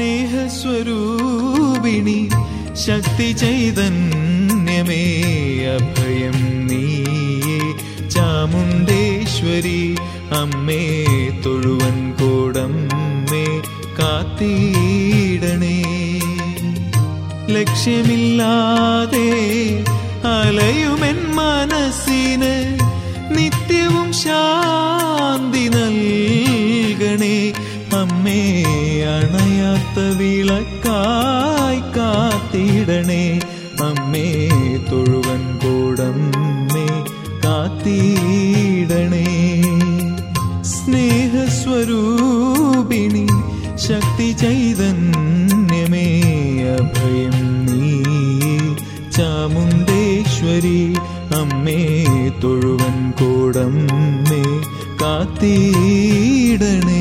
സ്നേഹസ്വരൂപിണി ശക്തി ചൈതന്യമേ അഭയം നീയേ ചാമുണ്ടേശ്വരി അമ്മേ തൊഴുവൻ കോടമ്മേ കാത്തിടണേ ലക്ഷ്യമില്ലാതെ അലയുമെൻ മനസ്സിന് നിത്യവും ശാന്തി നൽകണേ അമ്മേ അണയാത്ത വിളക്കായി കാത്തിടണേ അമ്മേ തൊഴുവൻ കൂടമ്മേ കാത്തിടണേ സ്നേഹസ്വരൂപിണി ശക്തി ചൈതന്യമേ അഭയം നീ ചാമുണ്ടേശ്വരി അമ്മേ തൊഴുവൻ കൂടമ്മേ കാത്തിടണേ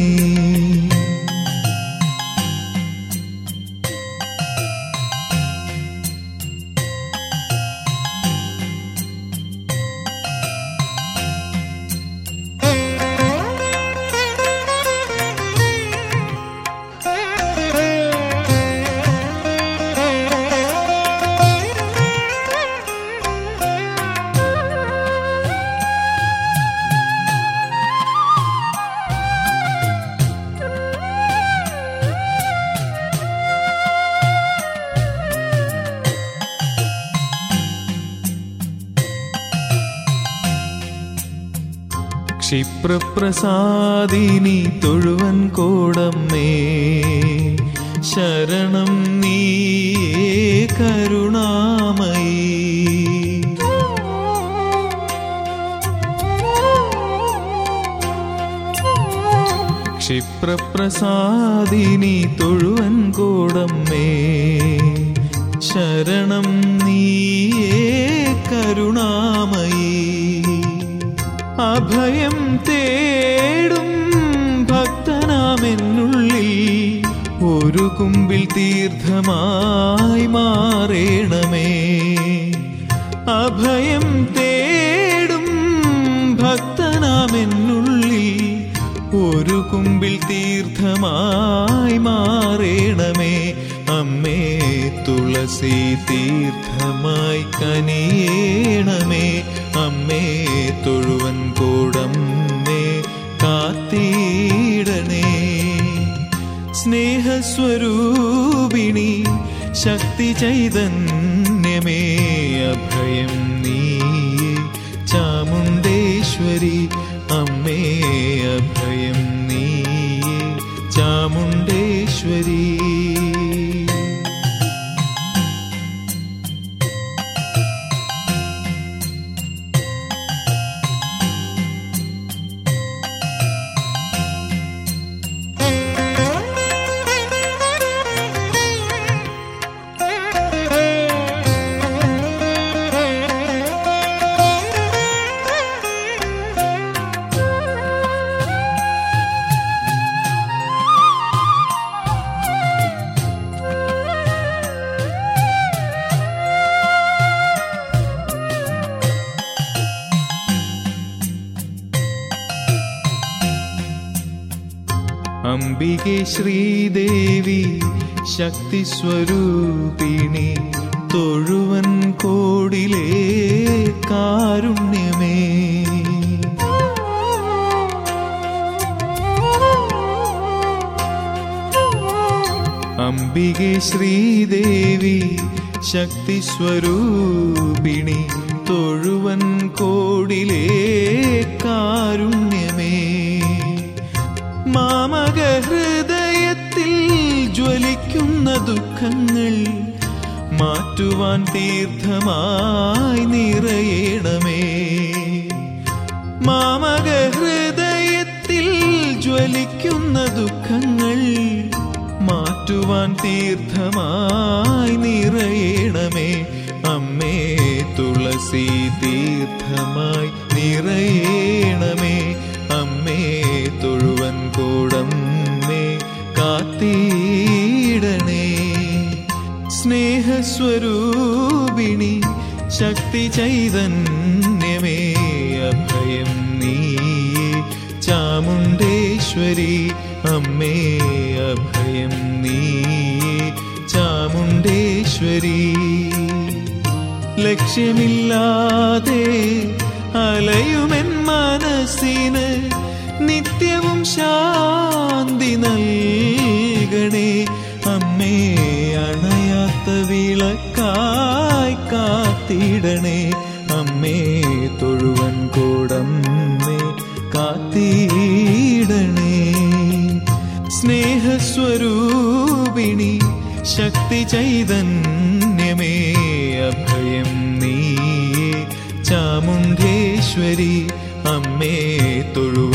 ക്ഷിപ്രപ്രസാദിനി തൊഴുവൻ കോടമ്മേ ശരണം നീ കരുണാമയി ക്ഷിപ്രപ്രസാദിനി തൊഴുവൻ കോടമ്മേ ശരണം നീയേ കരുണാമയി അഭയം തേടും ഭക്തനാമെന്നുള്ളിൽ ഒരു കുമ്പിൽ തീർത്ഥമായി മാറേണമേ അഭയം തേടും ഭക്തനാമെന്നുള്ളിൽ ഒരു കുമ്പിൽ തീർത്ഥമായി മാറേണമേ അമ്മേ തുളസി തീർത്ഥമായി കനിയേണമേ അമ്മേ തൊഴുവൻ കൂടമ്മേ കാത്തിടണേ സ്നേഹസ്വരൂപിണി ശക്തി ചൈതന്യമേ അഭയം നീ ചാമുണ്ടേശ്വരി അമ്മേ അഭയം നീ ചാമുണ്ടേശ്വരി അംബികെ ശ്രീദേവി ശക്തി സ്വരൂപിണി തൊഴുവൻ കോടിലേ കാരുണ്യമേ അംബികെ ശ്രീദേവി ശക്തി സ്വരൂപിണി തൊഴുവൻ കോടിലേ കാരുണ്യമേ മാമക ഹൃദയത്തിൽ ജ്വലിക്കുന്ന ദുഃഖങ്ങൾ മാറ്റുവാൻ തീർത്ഥമായി നിറയണമേ മാമക ഹൃദയത്തിൽ ജ്വലിക്കുന്ന ദുഃഖങ്ങൾ മാറ്റുവാൻ തീർത്ഥമായി നിറയണമേ അമ്മേ തുളസി തീർത്ഥമായി നിറയണമേ അമ്മേ തൊഴുവൻ കൂടമ്മേ കാത്തിടണേ സ്നേഹസ്വരൂപിണി ശക്തി ചൈതന്യമേ അഭയം നീ ചാമുണ്ടേശ്വരി അമ്മേ അഭയം നീ ചാമുണ്ഡേശ്വരി ലക്ഷ്യമില്ലാതെ അലയുമെൻ മനസ്സിന് നിത്യവും ശാന്തി നൽകണേ അമ്മേ അണയാത്ത വിളക്കായി കാത്തിടണേ അമ്മേ തൊഴുവൻ കൂടമ്മേ കാത്തിടണേ സ്നേഹസ്വരൂപിണി ശക്തി ചൈതന്യമേ അഭയം നീ ചാമുണ്ഡേശ്വരി അമ്മേ തൊഴു